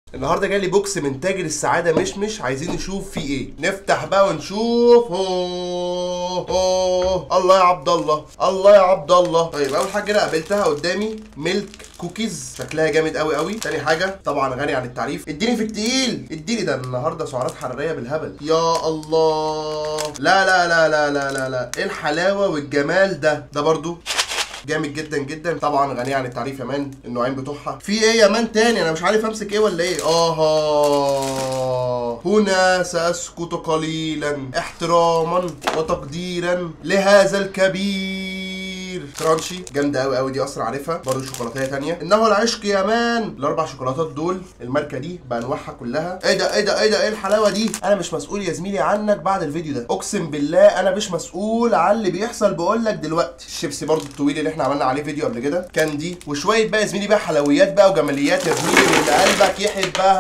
النهارده جالي بوكس من تاجر السعاده مشمش عايزين نشوف فيه ايه نفتح بقى ونشوف هو هو الله يا عبد الله الله يا عبد الله طيب اول حاجه كده قابلتها قدامي ميلك كوكيز شكلها جامد قوي قوي تاني حاجه طبعا غني عن التعريف اديني في التقيل اديني ده النهارده سعرات حراريه بالهبل يا الله لا لا لا لا لا لا لا ايه الحلاوه والجمال ده ده برضو جامد جدا جدا طبعا غني عن التعريف يا مان النوعين بتوعها في ايه يا مان تاني انا مش عارف امسك ايه ولا ايه اه هنا ساسكت قليلا احتراما وتقديرا لهذا الكبير كرانشي جامده قوي قوي دي اصلا عارفها برضه شوكولاتيه تانية انه العشق يا مان الاربع شوكولاتات دول الماركه دي بانواعها كلها ايه ده ايه ده ايه ده ايه الحلاوه دي انا مش مسؤول يا زميلي عنك بعد الفيديو ده اقسم بالله انا مش مسؤول عن اللي بيحصل بقول لك دلوقتي الشيبسي برضه الطويل اللي احنا عملنا عليه فيديو قبل كده كان دي وشويه بقى يا زميلي بقى حلويات بقى وجماليات يا زميلي اللي قلبك يحبها